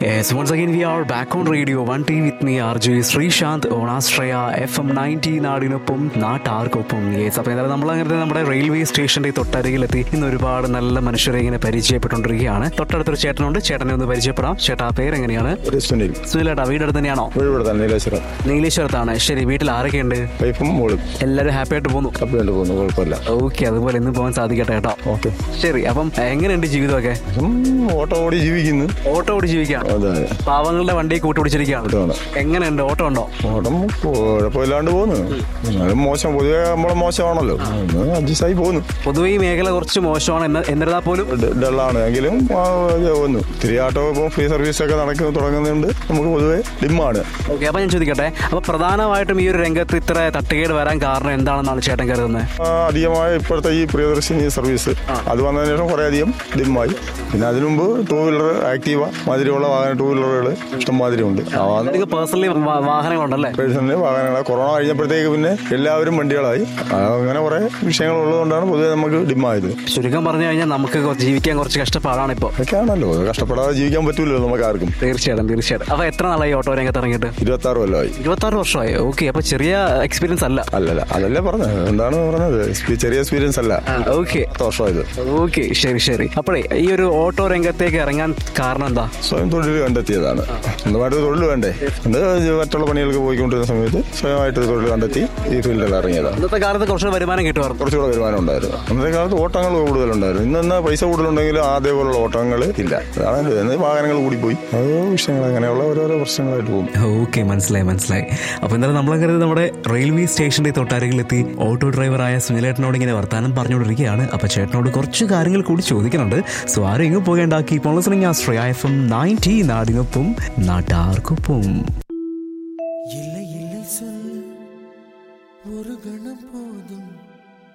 Yes, once again we are back on Radio 1T with me RJ Sreesanth on Astraya FM 90 നാടിനൊപ്പം നാട്ടാർക്കൊപ്പം yes അപ്പോൾ എന്തായാലും നമ്മൾ അങ്ങനെ നമ്മുടെ റെയിൽവേ സ്റ്റേഷന്റെ തൊട്ടരികിലെത്തി ഇന്ന് ഒരുപാട് നല്ല മനുഷ്യരെ ഇങ്ങനെ പരിചയപ്പെട്ടുകൊണ്ടിരിക്കുകയാണ് തൊട്ടടുത്തൊരു ചേട്ടനുണ്ട് ചേട്ടനെ ഒന്ന് പരിചയപ്പെടാം ചേട്ടാ പേര് എങ്ങനെയാണ് ഒരു സുനിൽ സുനിലേട്ടാ വീടടുത്ത് തന്നെയാണോ ഇവിടെ തന്നെ നീലേശ്വരം നീലേശ്വരത്താണ് ശരി വീട്ടിൽ ആരൊക്കെയുണ്ട് വൈഫും മോളും എല്ലാവരും ഹാപ്പി ആയിട്ട് പോകുന്നു കപ്പി കൊണ്ട് പോകുന്നു കുഴപ്പമില്ല ഓക്കെ അതുപോലെ ഇന്ന് പോകാൻ സാധിക്കട്ടെ കേട്ടോ ഓക്കെ ശരി അപ്പം എങ്ങനെയുണ്ട് ജീവിതമൊക്കെ ഓട്ടോ ഓടി ജീവിക്കുന്നു ഓട്ടോ ഓടി ജീവിക്കാം അതെ പാവങ്ങളുടെ വണ്ടി കൂട്ടുപിടിച്ചിരിക്കുകയാണ് ഓട്ടമാണ് എങ്ങനെയുണ്ട് ഓട്ടോ ഉണ്ടോ ഓട്ടം കുഴപ്പമില്ലാണ്ട് പോകുന്നു എന്നാലും മോശം പൊതുവെ നമ്മളെ മോശമാണല്ലോ ഒന്ന് അഡ്ജസ്റ്റ് ആയി പോകുന്നു പൊതുവെ ഈ മേഖല കുറച്ച് മോശമാണ് എന്ന് എന്നിരുന്നാൽ പോലും ഡ- ഡള്ളാണ് എങ്കിലും ആ, ഇത് പോകുന്നു ഇത്തിരി ആട്ടോ ഇപ്പോൾ ഫ്രീ സർവീസ് ഒക്കെ നടക്കുന്നു തുടങ്ങുന്നുണ്ട് നമുക്ക് പൊതുവെ ഡിമ്മാണ് ഓക്കെ അപ്പൊ ഞാൻ ചോദിക്കട്ടെ അപ്പൊ പ്രധാനമായിട്ടും ഈ ഒരു രംഗത്ത് ഇത്ര തട്ടുകേട് വരാൻ കാരണം എന്താണെന്നാണ് ചേട്ടൻ കരുതുന്നത് ആ, അധികമായ ഇപ്പോഴത്തെ ഈ പ്രിയദർശിനി സർവീസ് അത് വന്നതിന് ശേഷം കുറേ അധികം ഡിമ്മായി പിന്നെ അതിനു മുമ്പ് ടൂ വീലർ ആക്റ്റീവ മാതിരിയുള്ള വാഹന ടൂ വീലറുകൾ ഇഷ്ടംമാതിരി ഉണ്ട് ആ നിങ്ങൾക്ക് പേഴ്സണലി വാഹനങ്ങളുണ്ടല്ലേ പേഴ്സണലി വാഹനങ്ങൾ കൊറോണ കഴിഞ്ഞപ്പോഴത്തേക്ക് പിന്നെ എല്ലാവരും വണ്ടികളായി ആ, അങ്ങനെ കുറെ വിഷയങ്ങൾ ഉള്ളതുകൊണ്ടാണ് പൊതുവെ നമുക്ക് ഡിമ്മായത് ചുരുക്കം പറഞ്ഞു കഴിഞ്ഞാൽ നമുക്ക് കുറച്ച് ജീവിക്കാൻ കുറച്ച് കഷ്ടപ്പാടാണ് ഇപ്പോൾ അതൊക്കെയാണല്ലോ കഷ്ടപ്പെടാതെ ജീവിക്കാൻ പറ്റൂലല്ലോ നമുക്ക് ആർക്കും തീർച്ചയായിട്ടും തീർച്ചയായിട്ടും അപ്പൊ എത്ര നാളായി ഓട്ടോ രംഗത്ത് ഇറങ്ങിയിട്ട് ഇരുപത്തി ആറ് കൊല്ലമായി ഇരുപത്തി ആറ് വർഷമായി ഓക്കെ അപ്പൊ ചെറിയ എക്സ്പീരിയൻസ് അല്ല അല്ലല്ല അതല്ലേ പറഞ്ഞത് എന്താണ് പറഞ്ഞത് എക്സ്പീ- ചെറിയ എക്സ്പീരിയൻസ് അല്ല ഓക്കെ പത്ത് വർഷമായത് ഓക്കെ ശരി ശരി അപ്പോഴേ ഈ ഒരു ഓട്ടോ രംഗത്തേക്ക് ഇറങ്ങാൻ കാരണം എന്താ സ്വയം തൊഴിൽ കണ്ടെത്തിയതാണ് സ്വന്തമായിട്ട് തൊഴിൽ വേണ്ടേ അത് മറ്റുള്ള പണികൾക്ക് പോയിക്കൊണ്ടിരുന്ന സമയത്ത് സ്വയമായിട്ട് തൊഴിൽ കണ്ടെത്തി ഈ ഫീൽഡിൽ ഇറങ്ങിയതാണ് ഇന്നത്തെ കാലത്ത് കുറച്ച് വരുമാനം കിട്ടുമായിരുന്നു കുറച്ചുകൂടെ വരുമാനം ഉണ്ടായിരുന്നു അന്നത്തെ കാലത്ത് ഓട്ടങ്ങൾ കൂടുതലുണ്ടായിരുന്നു ഇന്ന് പൈസ കൂടുതലുണ്ടെങ്കിലും അതേപോലുള്ള ഓട്ടങ്ങൾ ഇല്ല അതാണ് ഇത്. ഇന്ന് വാഹനങ്ങൾ കൂടിപ്പോയി ഓരോ വിഷയങ്ങൾ അങ്ങനെയുള്ള ഓരോരോ പ്രശ്നങ്ങളായിട്ട് പോകും ഓക്കെ മനസ്സിലായി മനസ്സിലായി അപ്പൊ എന്തായാലും നമ്മളങ്ങനെ നമ്മുടെ റെയിൽവേ സ്റ്റേഷന്റെ തൊട്ടരികിലെത്തി ഓട്ടോ ഡ്രൈവറായ സുനിലേട്ടനോട് ഇങ്ങനെ വർത്താനം പറഞ്ഞുകൊണ്ടിരിക്കുകയാണ് അപ്പൊ ചേട്ടനോട് കുറച്ച് കാര്യങ്ങൾ കൂടി ചോദിക്കുന്നുണ്ട് സോ ആരും എങ്ങും പോകേണ്ടാക്കി ഇപ്പോൾ listening Ashraya F M ninety നാടിനൊപ്പം നാട്ടാർക്കൊപ്പം இல்லை இல்லை சொல் ஒரு கணம் போதும்